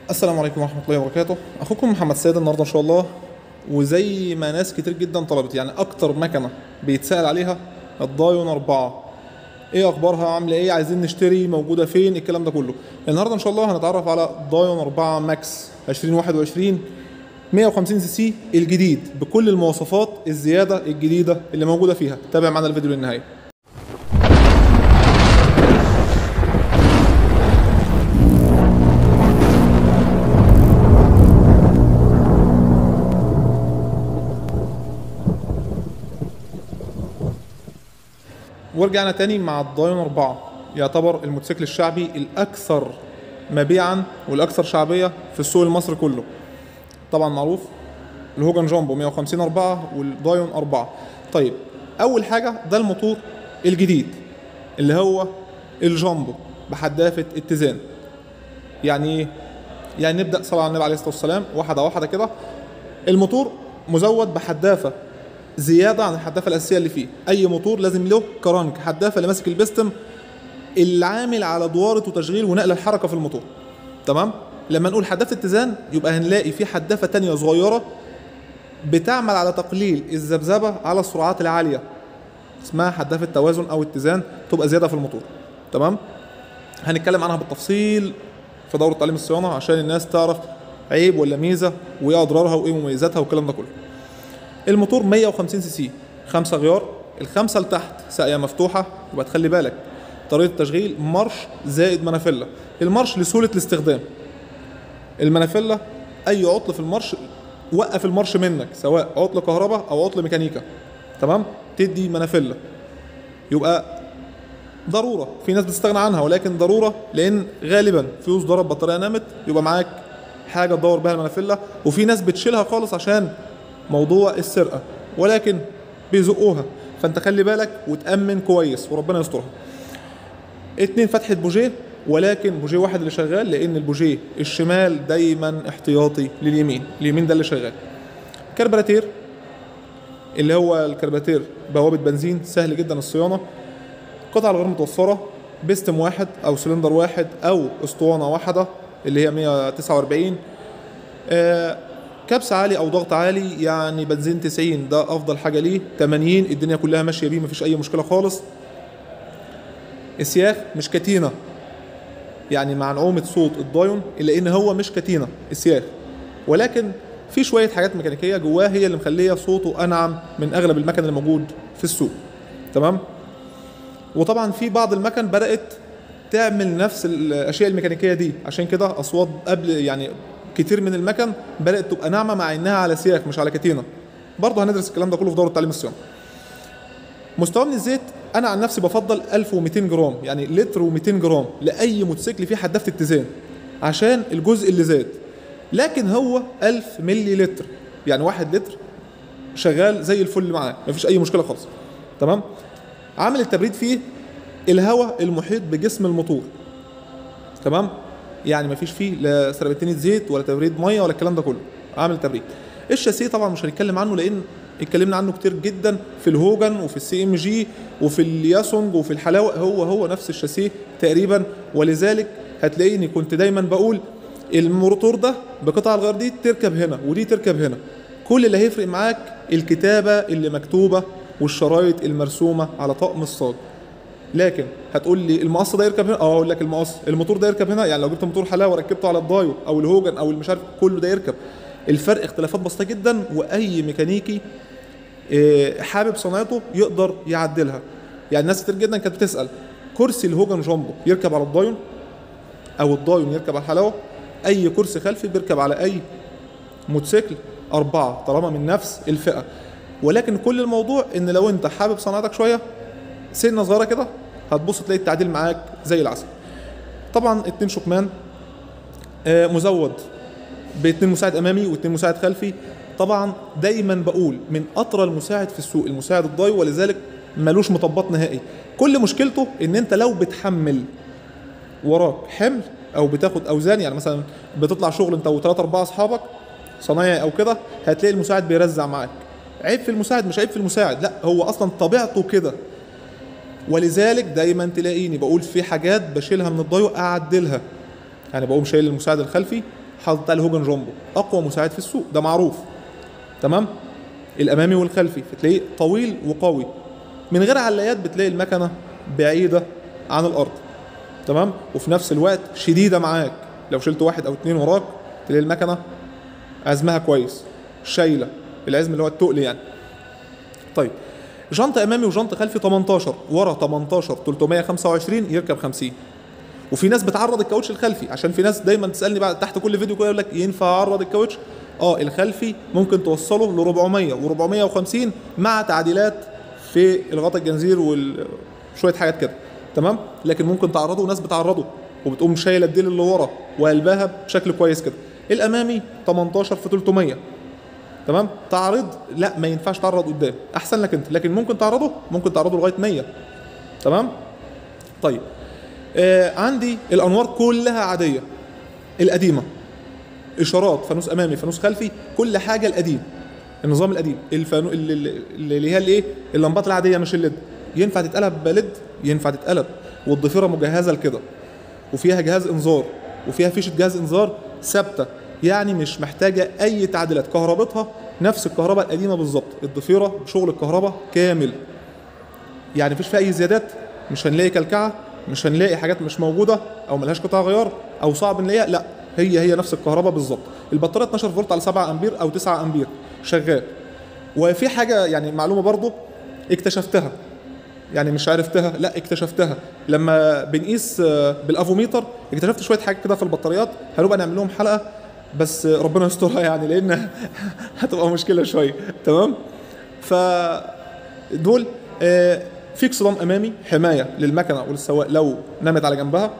السلام عليكم ورحمة الله وبركاته أخوكم محمد سيد النهاردة إن شاء الله وزي ما ناس كتير جدا طلبت يعني أكتر مكنة بيتسأل عليها الدايون أربعة إيه أخبارها عاملة إيه عايزين نشتري موجودة فين الكلام ده كله النهاردة إن شاء الله هنتعرف على دايون أربعة ماكس 2021 150 سي سي الجديد بكل المواصفات الزيادة الجديدة اللي موجودة فيها تابع معنا الفيديو للنهاية ورجعنا تاني مع الدايون 4 يعتبر الموتوسيكل الشعبي الأكثر مبيعا والأكثر شعبية في السوق المصري كله طبعا معروف الهوجن جامبو 150 4 والدايون 4 طيب أول حاجة ده الموتور الجديد اللي هو الجامبو بحدافة اتزان يعني ايه؟ يعني نبدأ صلاة على النبي عليه الصلاة والسلام واحدة واحدة كده الموتور مزود بحدافة زياده عن الحدافه الاساسيه اللي فيه اي موتور لازم له كرنك حدافه اللي ماسك البستم اللي عامل على دواره وتشغيل ونقل الحركه في الموتور تمام لما نقول حدافه اتزان يبقى هنلاقي في حدافه تانية صغيره بتعمل على تقليل الذبذبه على السرعات العاليه اسمها حدافه توازن او اتزان تبقى زياده في الموتور تمام هنتكلم عنها بالتفصيل في دوره تعليم الصيانه عشان الناس تعرف عيب ولا ميزه وايه اضرارها وايه مميزاتها والكلام ده كله الموتور 150 سي سي خمسة غيار الخمسة لتحت ساقية مفتوحة يبقى تخلي بالك طريقة التشغيل مارش زائد منافلة المارش لسهولة الاستخدام المنافلة أي عطل في المارش وقف المارش منك سواء عطل كهرباء أو عطل ميكانيكا تمام تدي منافلة يبقى ضرورة في ناس بتستغنى عنها ولكن ضرورة لأن غالبا فيوز ضرب بطارية نامت يبقى معاك حاجة تدور بها المنافلة وفي ناس بتشيلها خالص عشان موضوع السرقه ولكن بيزقوها فانت خلي بالك وتامن كويس وربنا يسترها اتنين فتحه بوجيه ولكن بوجيه واحد اللي شغال لان البوجيه الشمال دايما احتياطي لليمين اليمين ده اللي شغال كربراتير اللي هو الكربراتير بوابه بنزين سهل جدا الصيانه قطع الغير متوفره بيستم واحد او سلندر واحد او اسطوانه واحده اللي هي 149 آه كبس عالي او ضغط عالي يعني بنزين 90 ده افضل حاجه ليه 80 الدنيا كلها ماشيه بيه مفيش اي مشكله خالص السياخ مش كتينه يعني مع نعومه صوت الدايون الا ان هو مش كتينه السياخ ولكن في شويه حاجات ميكانيكيه جواه هي اللي مخليه صوته انعم من اغلب المكن اللي موجود في السوق تمام وطبعا في بعض المكن بدات تعمل نفس الاشياء الميكانيكيه دي عشان كده اصوات قبل يعني كتير من المكن بدات تبقى ناعمه مع انها على سياخ مش على كتينه برضه هندرس الكلام ده كله في دوره تعليم الصيانه مستوى من الزيت انا عن نفسي بفضل 1200 جرام يعني لتر و200 جرام لاي موتوسيكل فيه حدافه اتزان عشان الجزء اللي زاد لكن هو 1000 ملي لتر يعني واحد لتر شغال زي الفل معاه مفيش اي مشكله خالص تمام عامل التبريد فيه الهواء المحيط بجسم الموتور تمام يعني ما فيش فيه لا سربتينة زيت ولا تبريد ميه ولا الكلام ده كله عامل تبريد الشاسيه طبعا مش هنتكلم عنه لان اتكلمنا عنه كتير جدا في الهوجن وفي السي ام جي وفي الياسونج وفي الحلاوه هو هو نفس الشاسيه تقريبا ولذلك هتلاقيني كنت دايما بقول الموتور ده بقطع الغيار دي تركب هنا ودي تركب هنا كل اللي هيفرق معاك الكتابه اللي مكتوبه والشرايط المرسومه على طقم الصاج لكن هتقول لي المقص ده يركب هنا اه اقول لك المقص الموتور ده يركب هنا يعني لو جبت موتور حلاوه وركبته على الدايو او الهوجن او المش عارف كله ده يركب الفرق اختلافات بسيطه جدا واي ميكانيكي حابب صناعته يقدر يعدلها يعني ناس كتير جدا كانت بتسال كرسي الهوجن جامبو يركب على الدايون او الدايون يركب على الحلاوه اي كرسي خلفي بيركب على اي موتوسيكل أربعة طالما من نفس الفئة ولكن كل الموضوع إن لو أنت حابب صناعتك شوية سنه صغيره كده هتبص تلاقي التعديل معاك زي العسل طبعا اتنين شكمان آه مزود باتنين مساعد امامي واتنين مساعد خلفي طبعا دايما بقول من اطرى المساعد في السوق المساعد الضاي ولذلك ملوش مطبات نهائي كل مشكلته ان انت لو بتحمل وراك حمل او بتاخد اوزان يعني مثلا بتطلع شغل انت وثلاثة اربعة اصحابك صنايعي او كده هتلاقي المساعد بيرزع معاك عيب في المساعد مش عيب في المساعد لا هو اصلا طبيعته كده ولذلك دايما تلاقيني بقول في حاجات بشيلها من الضيق اعدلها يعني بقوم شايل المساعد الخلفي حاطط عليه هوجن جامبو اقوى مساعد في السوق ده معروف تمام الامامي والخلفي فتلاقيه طويل وقوي من غير علايات بتلاقي المكنه بعيده عن الارض تمام وفي نفس الوقت شديده معاك لو شلت واحد او اتنين وراك تلاقي المكنه عزمها كويس شايله العزم اللي هو التقل يعني طيب جنطة امامي وجنطة خلفي 18 ورا 18 325 يركب 50 وفي ناس بتعرض الكاوتش الخلفي عشان في ناس دايما تسالني بعد تحت كل فيديو كده يقول لك ينفع اعرض الكاوتش اه الخلفي ممكن توصله ل 400 و450 مع تعديلات في الغطاء الجنزير وشويه حاجات كده تمام لكن ممكن تعرضه وناس بتعرضه وبتقوم شايله الديل اللي ورا وقلبها بشكل كويس كده الامامي 18 في 300 تمام تعرض لا ما ينفعش تعرض قدام احسن لك انت لكن ممكن تعرضه ممكن تعرضه لغايه 100 تمام طيب آه عندي الانوار كلها عاديه القديمه اشارات فانوس امامي فانوس خلفي كل حاجه القديم النظام القديم الفانو اللي, اللي هي الايه اللمبات العاديه مش الليد ينفع تتقلب بليد ينفع تتقلب والضفيره مجهزه لكده وفيها جهاز انذار وفيها فيشه جهاز انذار ثابته يعني مش محتاجه اي تعديلات كهربتها نفس الكهرباء القديمه بالظبط الضفيره بشغل الكهرباء كامل يعني مفيش فيها اي زيادات مش هنلاقي كلكعه مش هنلاقي حاجات مش موجوده او ملهاش قطع غيار او صعب نلاقيها لا هي هي نفس الكهرباء بالظبط البطاريه 12 فولت على 7 امبير او 9 امبير شغال وفي حاجه يعني معلومه برضو اكتشفتها يعني مش عرفتها لا اكتشفتها لما بنقيس بالافوميتر اكتشفت شويه حاجات كده في البطاريات هنبقى نعمل لهم حلقه بس ربنا يسترها يعني لان هتبقى مشكله شويه تمام ف دول في اكسدام امامي حمايه للمكنه وللسواق لو نامت على جنبها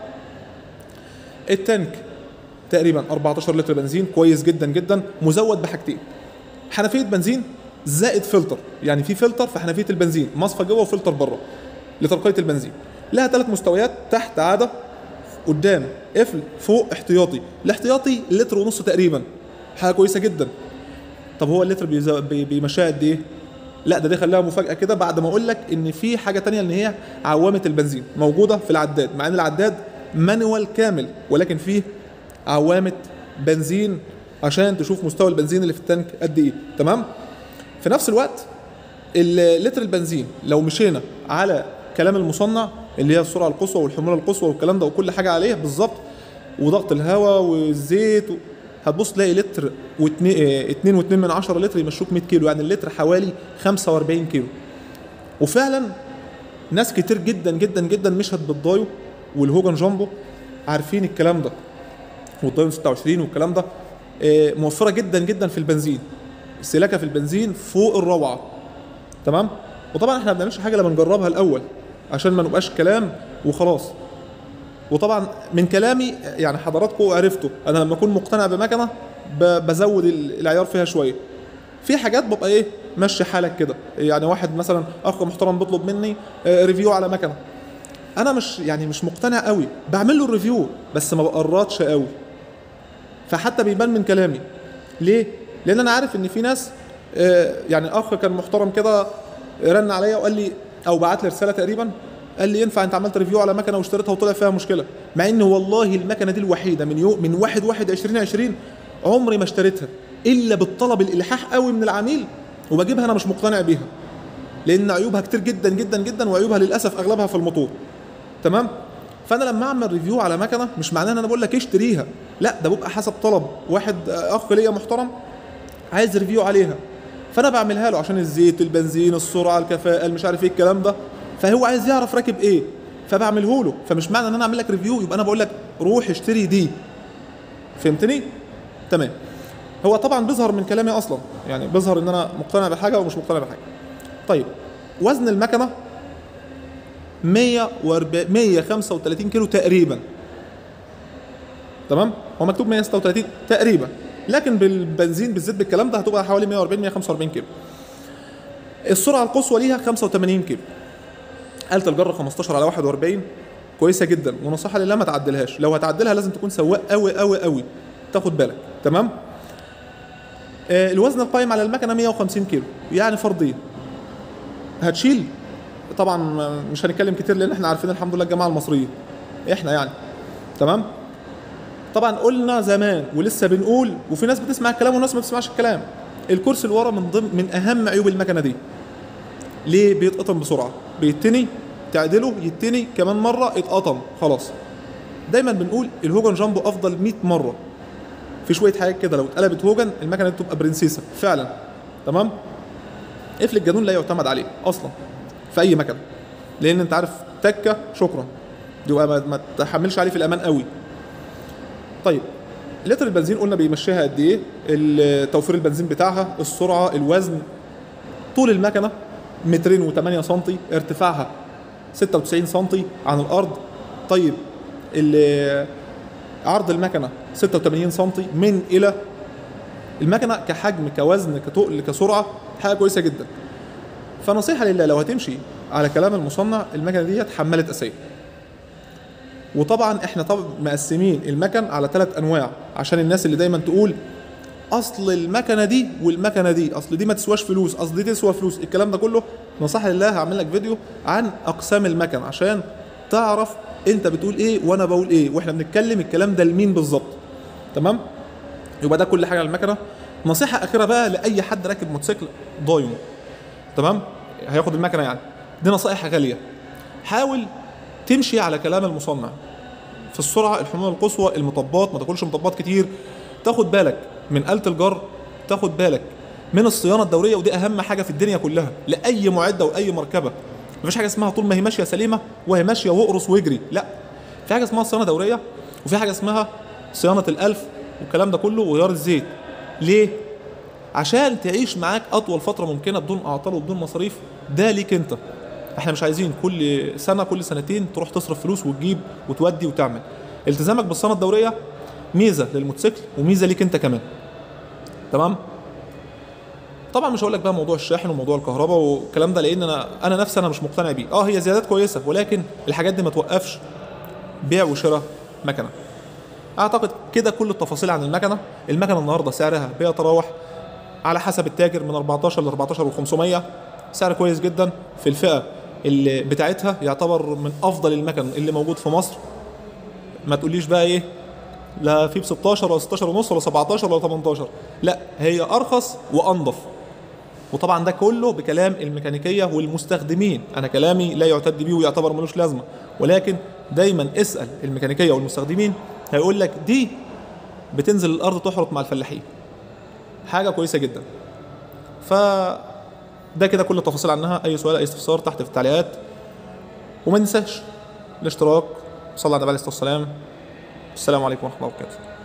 التانك تقريبا 14 لتر بنزين كويس جدا جدا مزود بحاجتين حنفيه بنزين زائد فلتر يعني في فلتر في حنفيه البنزين مصفى جوه وفلتر بره لتنقيه البنزين لها ثلاث مستويات تحت عاده قدام قفل فوق احتياطي الاحتياطي لتر ونص تقريبا حاجه كويسه جدا طب هو اللتر بيمشيها قد ايه لا ده دي خليها مفاجاه كده بعد ما اقول لك ان في حاجه تانية ان هي عوامه البنزين موجوده في العداد مع ان العداد مانوال كامل ولكن فيه عوامه بنزين عشان تشوف مستوى البنزين اللي في التانك قد ايه تمام في نفس الوقت لتر البنزين لو مشينا على كلام المصنع اللي هي السرعه القصوى والحموله القصوى والكلام ده وكل حاجه عليه بالظبط وضغط الهواء والزيت و... هتبص تلاقي لتر و2 و2 من 10 لتر يمشوك 100 كيلو يعني اللتر حوالي 45 كيلو وفعلا ناس كتير جدا جدا جدا مشت بالدايو والهوجن جامبو عارفين الكلام ده والدايو 26 والكلام ده موفره جدا جدا في البنزين السلاكه في البنزين فوق الروعه تمام وطبعا احنا ما بنعملش حاجه لما نجربها الاول عشان ما نبقاش كلام وخلاص وطبعا من كلامي يعني حضراتكم عرفتوا انا لما اكون مقتنع بمكنه بزود العيار فيها شويه في حاجات ببقى ايه مشي حالك كده يعني واحد مثلا اخ محترم بيطلب مني ريفيو على مكنه انا مش يعني مش مقتنع قوي بعمل له الريفيو بس ما بقرطش قوي فحتى بيبان من كلامي ليه لان انا عارف ان في ناس يعني اخ كان محترم كده رن عليا وقال لي او بعت لي رساله تقريبا قال لي ينفع انت عملت ريفيو على مكنه واشتريتها وطلع فيها مشكله مع ان والله المكنه دي الوحيده من يوم من 1 1 2020 عمري ما اشتريتها الا بالطلب الالحاح قوي من العميل وبجيبها انا مش مقتنع بيها لان عيوبها كتير جدا جدا جدا وعيوبها للاسف اغلبها في الموتور تمام فانا لما اعمل ريفيو على مكنه مش معناه ان انا بقول لك اشتريها لا ده بيبقى حسب طلب واحد اخ ليا محترم عايز ريفيو عليها فانا بعملها له عشان الزيت البنزين السرعه الكفاءه مش عارف ايه الكلام ده فهو عايز يعرف راكب ايه فبعمله له فمش معنى ان انا اعمل لك ريفيو يبقى انا بقول لك روح اشتري دي فهمتني تمام هو طبعا بيظهر من كلامي اصلا يعني بيظهر ان انا مقتنع بحاجه ومش مقتنع بحاجه طيب وزن المكنه 140 135 كيلو تقريبا تمام هو مكتوب 136 تقريبا لكن بالبنزين بالزيت بالكلام ده هتبقى حوالي 140 145 كيلو السرعه القصوى ليها 85 كيلو آلة الجر 15 على 41 كويسه جدا ونصيحه لله ما تعدلهاش لو هتعدلها لازم تكون سواق قوي قوي قوي تاخد بالك تمام آه الوزن القائم على المكنه 150 كيلو يعني فردين هتشيل طبعا مش هنتكلم كتير لان احنا عارفين الحمد لله الجماعه المصريين احنا يعني تمام طبعا قلنا زمان ولسه بنقول وفي ناس بتسمع الكلام وناس ما بتسمعش الكلام الكرسي اللي ورا من ضمن من اهم عيوب المكنه دي ليه بيتقطم بسرعه بيتني تعدله يتني كمان مره اتقطم خلاص دايما بنقول الهوجن جامبو افضل 100 مره في شويه حاجات كده لو اتقلبت هوجن المكنه دي تبقى برنسيسه فعلا تمام قفل الجانون لا يعتمد عليه اصلا في اي مكنه لان انت عارف تكه شكرا دي بقى ما ما تحملش عليه في الامان قوي طيب لتر البنزين قلنا بيمشيها قد ايه ال- توفير البنزين بتاعها السرعه الوزن طول المكنه مترين و8 سم ارتفاعها 96 سم عن الارض طيب ال- عرض المكنه 86 سم من الى المكنه كحجم كوزن كتقل كسرعه حاجه كويسه جدا فنصيحه لله لو هتمشي على كلام المصنع المكنه دي حملت اساسيه وطبعا احنا طبعا مقسمين المكن على ثلاث انواع عشان الناس اللي دايما تقول اصل المكنه دي والمكنه دي اصل دي ما تسواش فلوس اصل دي تسوى فلوس الكلام ده كله نصيحه لله هعمل لك فيديو عن اقسام المكن عشان تعرف انت بتقول ايه وانا بقول ايه واحنا بنتكلم الكلام ده لمين بالظبط تمام يبقى ده كل حاجه على المكنه نصيحه اخيره بقى لاي حد راكب موتوسيكل ضايم تمام هياخد المكنه يعني دي نصائح غاليه حاول تمشي على كلام المصنع في السرعه الحموله القصوى المطبات ما تاكلش مطبات كتير تاخد بالك من آلة الجر تاخد بالك من الصيانه الدوريه ودي اهم حاجه في الدنيا كلها لاي معده واي مركبه مفيش حاجه اسمها طول ما هي ماشيه سليمه وهي ماشيه واقرص واجري لا في حاجه اسمها صيانه دوريه وفي حاجه اسمها صيانه الالف والكلام ده كله وغيار الزيت ليه عشان تعيش معاك اطول فتره ممكنه بدون اعطال وبدون مصاريف ده ليك انت احنا مش عايزين كل سنه كل سنتين تروح تصرف فلوس وتجيب وتودي وتعمل التزامك بالصيانه الدوريه ميزه للموتوسيكل وميزه ليك انت كمان تمام طبعا مش هقول لك بقى موضوع الشاحن وموضوع الكهرباء والكلام ده لان انا انا نفسي انا مش مقتنع بيه اه هي زيادات كويسه ولكن الحاجات دي ما توقفش بيع وشراء مكنه اعتقد كده كل التفاصيل عن المكنه المكنه النهارده سعرها بيتراوح على حسب التاجر من 14 ل 14 و500 سعر كويس جدا في الفئه اللي بتاعتها يعتبر من افضل المكن اللي موجود في مصر ما تقوليش بقى ايه لا في ب 16 ولا 16 ونص ولا 17 ولا 18 لا هي ارخص وانضف وطبعا ده كله بكلام الميكانيكيه والمستخدمين انا كلامي لا يعتد بيه ويعتبر ملوش لازمه ولكن دايما اسال الميكانيكيه والمستخدمين هيقول لك دي بتنزل الارض تحرط مع الفلاحين حاجه كويسه جدا ف ده كده كل التفاصيل عنها اي سؤال اي استفسار تحت في التعليقات وما ننساش الاشتراك صلى على النبي عليه الصلاه والسلام السلام عليكم ورحمه الله وبركاته